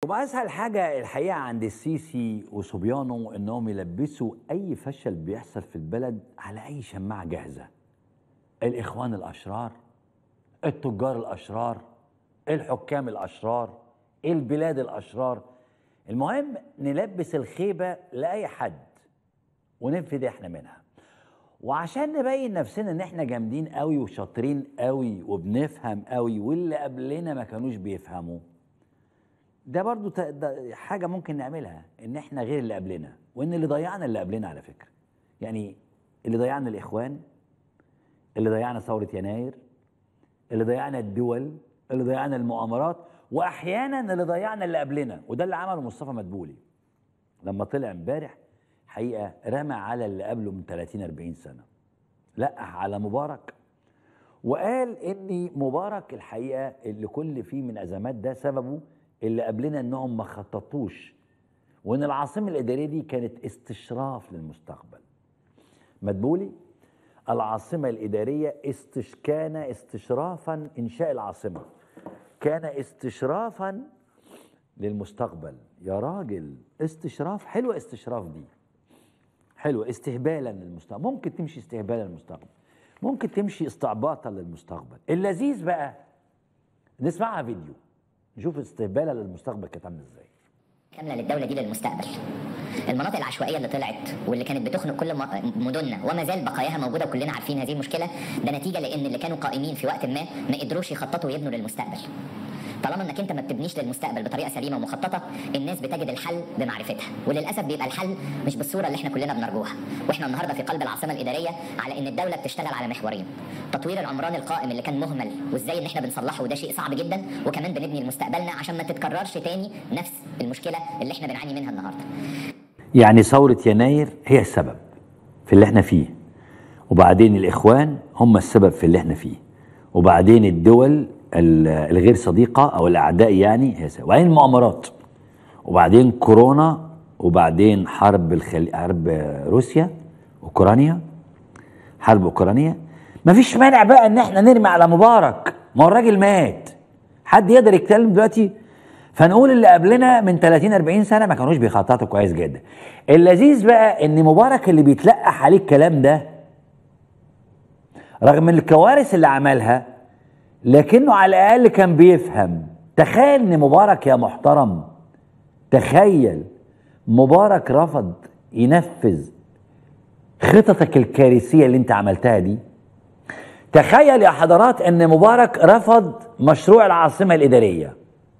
واسهل حاجه الحقيقه عند السيسي وصبيانه انهم يلبسوا اي فشل بيحصل في البلد على اي شماعه جاهزه الاخوان الاشرار التجار الاشرار الحكام الاشرار البلاد الاشرار المهم نلبس الخيبه لاي حد وننفذ احنا منها وعشان نبين نفسنا ان احنا جامدين قوي وشاطرين قوي وبنفهم قوي واللي قبلنا ما كانوش بيفهموا ده برضو ت- ده حاجة ممكن نعملها ان احنا غير اللي قبلنا وان اللي ضيعنا اللي قبلنا على فكرة يعني اللي ضيعنا الاخوان اللي ضيعنا ثورة يناير اللي ضيعنا الدول اللي ضيعنا المؤامرات واحيانا اللي ضيعنا اللي قبلنا وده اللي عمله مصطفى مدبولي لما طلع امبارح حقيقة رمى على اللي قبله من 30 40 سنة لقح على مبارك وقال ان مبارك الحقيقه اللي كل فيه من ازمات ده سببه اللي قبلنا انهم ما خططوش وان العاصمه الاداريه دي كانت استشراف للمستقبل مدبولي العاصمه الاداريه استش كان استشرافا انشاء العاصمه كان استشرافا للمستقبل يا راجل استشراف حلوه استشراف دي حلوه استهبالا للمستقبل ممكن تمشي استهبالا للمستقبل ممكن تمشي استعباطا للمستقبل اللذيذ بقى نسمعها فيديو نشوف استهبالا للمستقبل كانت عامله ازاي كامله للدوله دي للمستقبل المناطق العشوائيه اللي طلعت واللي كانت بتخنق كل م- مدننا وما زال بقاياها موجوده وكلنا عارفين هذه المشكله ده نتيجه لان اللي كانوا قائمين في وقت ما ما قدروش يخططوا ويبنوا للمستقبل طالما انك انت ما بتبنيش للمستقبل بطريقه سليمه ومخططه الناس بتجد الحل بمعرفتها وللاسف بيبقى الحل مش بالصوره اللي احنا كلنا بنرجوها واحنا النهارده في قلب العاصمه الاداريه على ان الدوله بتشتغل على محورين تطوير العمران القائم اللي كان مهمل وازاي ان احنا بنصلحه وده شيء صعب جدا وكمان بنبني لمستقبلنا عشان ما تتكررش تاني نفس المشكله اللي احنا بنعاني منها النهارده يعني ثورة يناير هي السبب في اللي احنا فيه وبعدين الإخوان هم السبب في اللي احنا فيه وبعدين الدول ال- الغير صديقة أو الأعداء يعني هي السبب وبعدين المؤامرات وبعدين كورونا وبعدين حرب الخل... حرب روسيا أوكرانيا حرب أوكرانيا مفيش مانع بقى إن احنا نرمي على مبارك ما هو الراجل مات حد يقدر يتكلم دلوقتي فنقول اللي قبلنا من 30 40 سنه ما كانوش بيخططوا كويس جدا اللذيذ بقى ان مبارك اللي بيتلقح عليه الكلام ده رغم الكوارث اللي عملها لكنه على الاقل كان بيفهم تخيل ان مبارك يا محترم تخيل مبارك رفض ينفذ خططك الكارثيه اللي انت عملتها دي تخيل يا حضرات ان مبارك رفض مشروع العاصمه الاداريه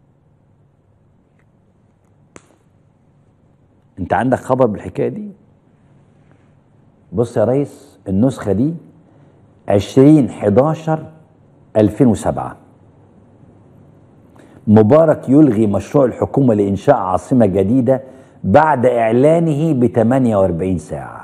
انت عندك خبر بالحكايه دي بص يا ريس النسخه دي 20 11 2007 مبارك يلغي مشروع الحكومه لانشاء عاصمه جديده بعد اعلانه ب 48 ساعه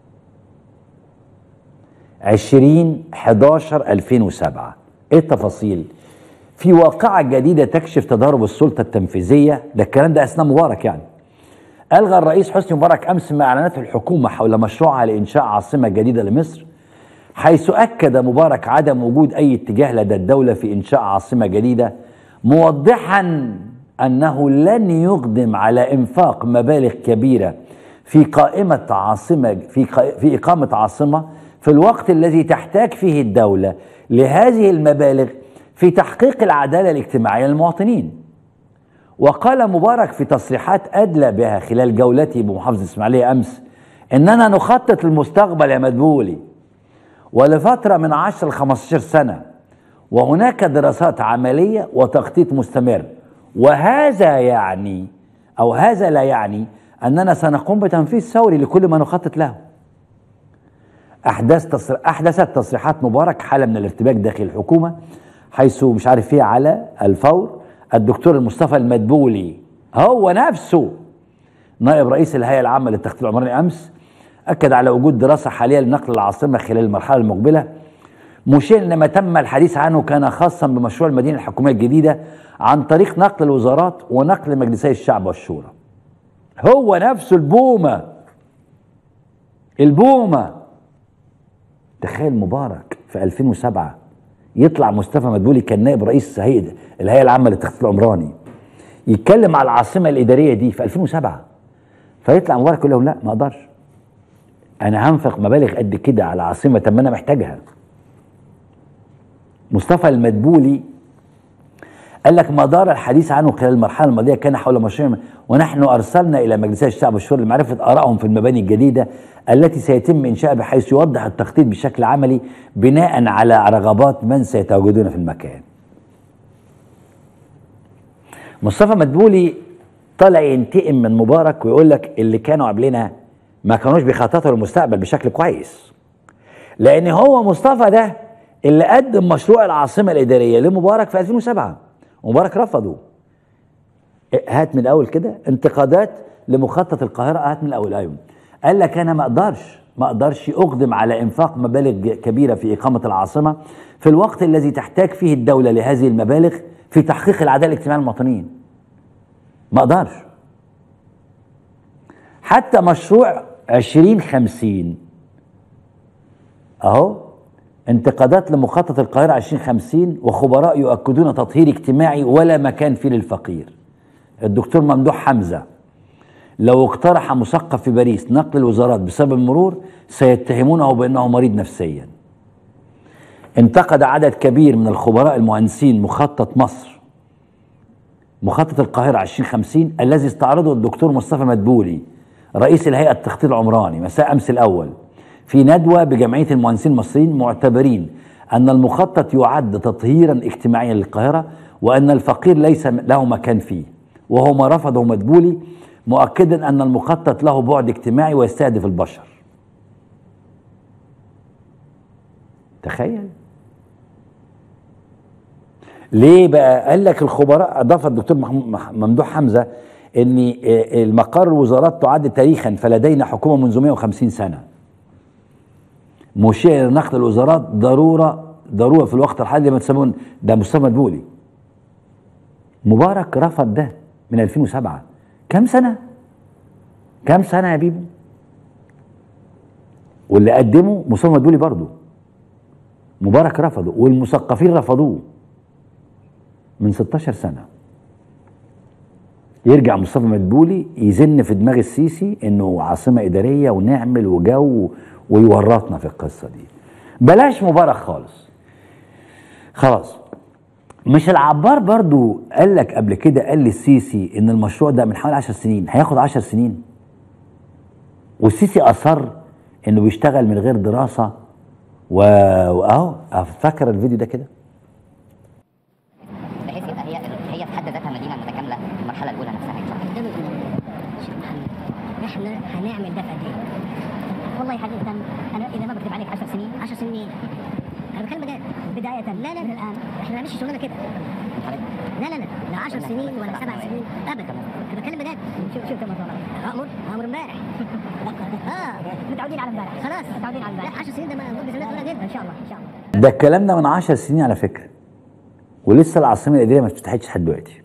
20 11 2007 ايه التفاصيل في واقعة جديدة تكشف تضارب السلطة التنفيذية ده الكلام ده أثناء مبارك يعني ألغى الرئيس حسني مبارك أمس ما أعلنته الحكومة حول مشروعها لإنشاء عاصمة جديدة لمصر حيث أكد مبارك عدم وجود أي اتجاه لدى الدولة في إنشاء عاصمة جديدة موضحا أنه لن يقدم على إنفاق مبالغ كبيرة في قائمة عاصمة في قا- في إقامة عاصمة في الوقت الذي تحتاج فيه الدولة لهذه المبالغ في تحقيق العدالة الاجتماعية للمواطنين. وقال مبارك في تصريحات أدلى بها خلال جولته بمحافظة إسماعيلية أمس إننا نخطط للمستقبل يا مدبولي ولفترة من 10 ل 15 سنة وهناك دراسات عملية وتخطيط مستمر وهذا يعني أو هذا لا يعني أننا سنقوم بتنفيذ ثوري لكل ما نخطط له أحداث تصر... أحدثت تصريحات مبارك حالة من الارتباك داخل الحكومة حيث مش عارف فيه على الفور الدكتور المصطفى المدبولي هو نفسه نائب رئيس الهيئة العامة للتخطيط العمراني أمس أكد على وجود دراسة حالية لنقل العاصمة خلال المرحلة المقبلة مشير لما تم الحديث عنه كان خاصا بمشروع المدينة الحكومية الجديدة عن طريق نقل الوزارات ونقل مجلسي الشعب والشورى هو نفسه البومة البومة تخيل مبارك في 2007 يطلع مصطفى مدبولي كان نائب رئيس هيئة الهيئة العامة للتخطيط العمراني يتكلم على العاصمه الاداريه دي في 2007 فيطلع مبارك يقول لهم لا ما اقدرش انا هنفق مبالغ قد كده على عاصمه طب ما انا محتاجها مصطفى المدبولي قال لك ما دار الحديث عنه خلال المرحله الماضيه كان حول مشروع ونحن ارسلنا الى مجلسي الشعب الشورى لمعرفه ارائهم في المباني الجديده التي سيتم انشائها بحيث يوضح التخطيط بشكل عملي بناء على رغبات من سيتواجدون في المكان. مصطفى مدبولي طالع ينتقم من مبارك ويقول لك اللي كانوا قبلنا ما كانوش بيخططوا للمستقبل بشكل كويس. لان هو مصطفى ده اللي قدم مشروع العاصمه الاداريه لمبارك في 2007 ومبارك رفضه. هات من الاول كده انتقادات لمخطط القاهره هات من الاول ايوه. قال لك انا ما اقدرش ما اقدرش اقدم على انفاق مبالغ كبيره في اقامه العاصمه في الوقت الذي تحتاج فيه الدوله لهذه المبالغ في تحقيق العداله الاجتماعيه للمواطنين. ما اقدرش. حتى مشروع 2050 اهو انتقادات لمخطط القاهره 2050 وخبراء يؤكدون تطهير اجتماعي ولا مكان فيه للفقير. الدكتور ممدوح حمزه لو اقترح مثقف في باريس نقل الوزارات بسبب المرور سيتهمونه بانه مريض نفسيا. انتقد عدد كبير من الخبراء المهندسين مخطط مصر مخطط القاهرة 2050 الذي استعرضه الدكتور مصطفى مدبولي رئيس الهيئة التخطيط العمراني مساء أمس الأول في ندوة بجمعية المهندسين المصريين معتبرين أن المخطط يعد تطهيرا اجتماعيا للقاهرة وأن الفقير ليس له مكان فيه وهو ما رفضه مدبولي مؤكدا أن المخطط له بعد اجتماعي ويستهدف البشر تخيل ليه بقى قال لك الخبراء اضاف الدكتور ممدوح حمزه ان المقر الوزارات تعد تاريخا فلدينا حكومه منذ 150 سنه مشير نقل الوزارات ضروره ضروره في الوقت الحالي ما تسمون ده مصطفى مدبولي مبارك رفض ده من 2007 كم سنه كم سنه يا بيبو واللي قدمه مصطفى مدبولي برضه مبارك رفضه والمثقفين رفضوه من 16 سنة يرجع مصطفى مدبولي يزن في دماغ السيسي انه عاصمة ادارية ونعمل وجو ويورطنا في القصة دي بلاش مبارك خالص خلاص مش العبار برضو قال لك قبل كده قال للسيسي ان المشروع ده من حوالي 10 سنين هياخد 10 سنين والسيسي اصر انه بيشتغل من غير دراسة واهو فاكر الفيديو ده كده بحيث يبقى هي هي في حد ذاتها مدينه متكامله المرحله الاولى نفسها ان شاء الله قدام الجمهور شيخ محمد احنا هنعمل ده في قد ايه؟ والله حقيقة انا اذا ما بكتب عليك 10 سنين 10 سنين ايه؟ انا بتكلم بداية بداية لا لا من الان احنا مش شغلنا كده لا لا لا لا 10 سنين ولا 7 سنين ابدا انا بتكلم بداية شوف شوف كم مرة امر امر امبارح اه متعودين على امبارح خلاص متعودين على امبارح 10 سنين ده ما نضرب سنة ولا جدا ان شاء الله ان شاء الله ده الكلام ده من 10 سنين على فكرة ولسه العاصمة الإدارية ما اتفتحتش لحد دلوقتي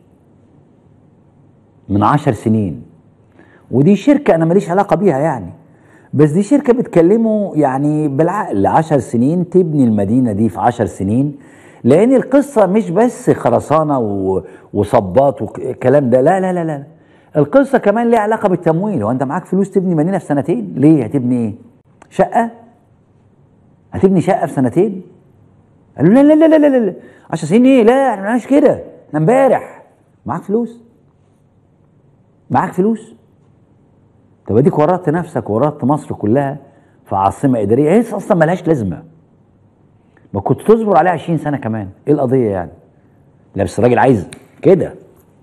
من 10 سنين ودي شركة أنا ماليش علاقة بيها يعني بس دي شركة بتكلمه يعني بالعقل 10 سنين تبني المدينة دي في 10 سنين لأن القصة مش بس خرسانة و- وصبات والكلام ده لا لا لا لا القصة كمان ليها علاقة بالتمويل هو أنت معاك فلوس تبني مدينة في سنتين ليه هتبني إيه؟ شقة؟ هتبني شقة في سنتين؟ قالوا لا لا لا لا لا لا 10 سنين ايه لا احنا ما عملناش كده احنا امبارح معاك فلوس معاك فلوس طب اديك ورطت نفسك ورطت مصر كلها في عاصمه اداريه هي اصلا ملهاش لازمه ما كنت تصبر عليها 20 سنه كمان ايه القضيه يعني لا بس الراجل عايز كده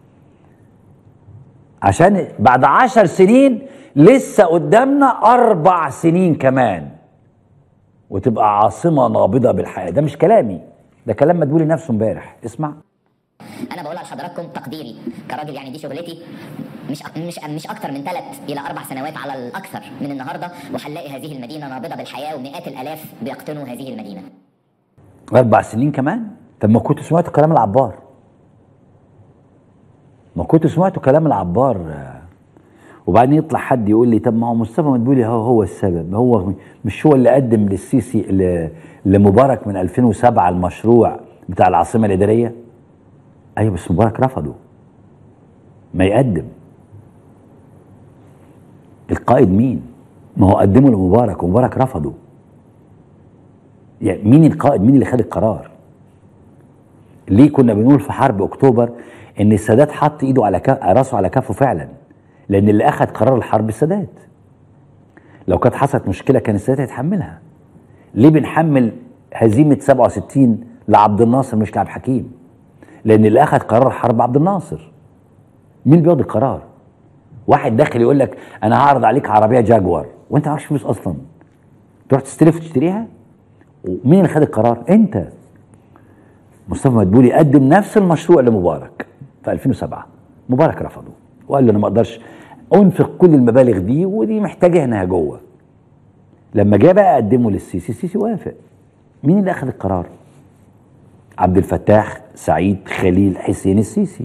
عشان بعد عشر سنين لسه قدامنا اربع سنين كمان وتبقى عاصمه نابضه بالحياه ده مش كلامي ده كلام مدبولي نفسه امبارح اسمع انا بقول لحضراتكم تقديري كراجل يعني دي شغلتي مش مش مش اكتر من ثلاث الى اربع سنوات على الاكثر من النهارده وهنلاقي هذه المدينه نابضه بالحياه ومئات الالاف بيقطنوا هذه المدينه اربع سنين كمان طب ما كنت سمعت كلام العبار ما كنت سمعت كلام العبار آه. وبعدين يطلع حد يقول لي طب ما هو مصطفى مدبولي هو هو السبب هو مش هو اللي قدم للسيسي ل- لمبارك من 2007 المشروع بتاع العاصمه الاداريه ايوه بس مبارك رفضه ما يقدم القائد مين ما هو قدمه لمبارك ومبارك رفضه يعني مين القائد مين اللي خد القرار ليه كنا بنقول في حرب اكتوبر ان السادات حط ايده على كف... راسه على كفه فعلا لان اللي اخذ قرار الحرب السادات لو كانت حصلت مشكله كان السادات هيتحملها ليه بنحمل هزيمه 67 لعبد الناصر مش لعبد الحكيم لان اللي اخذ قرار الحرب عبد الناصر مين اللي بياخد القرار واحد داخل يقول لك انا هعرض عليك عربيه جاكوار وانت معكش فلوس اصلا تروح تستلف وتشتريها ومين اللي خد القرار انت مصطفى مدبولي قدم نفس المشروع لمبارك في 2007 مبارك رفضه وقال له انا ما اقدرش انفق كل المبالغ دي ودي محتاجه هنا جوه لما جه بقى قدمه للسيسي السيسي وافق مين اللي اخذ القرار عبد الفتاح سعيد خليل حسين السيسي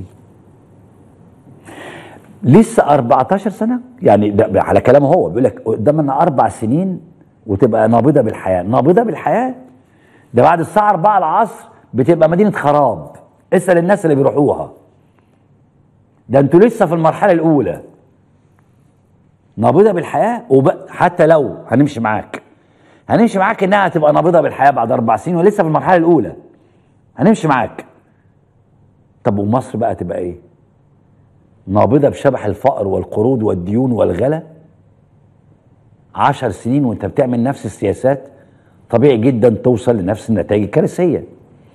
لسه 14 سنه يعني ده على كلامه هو بيقول لك قدامنا اربع سنين وتبقى نابضه بالحياه نابضه بالحياه ده بعد الساعه 4 العصر بتبقى مدينه خراب اسال الناس اللي بيروحوها ده انتوا لسه في المرحله الاولى نابضه بالحياه وب... حتى لو هنمشي معاك هنمشي معاك انها هتبقى نابضه بالحياه بعد اربع سنين ولسه في المرحله الاولى هنمشي معاك طب ومصر بقى تبقى ايه نابضه بشبح الفقر والقروض والديون والغلا عشر سنين وانت بتعمل نفس السياسات طبيعي جدا توصل لنفس النتائج الكارثيه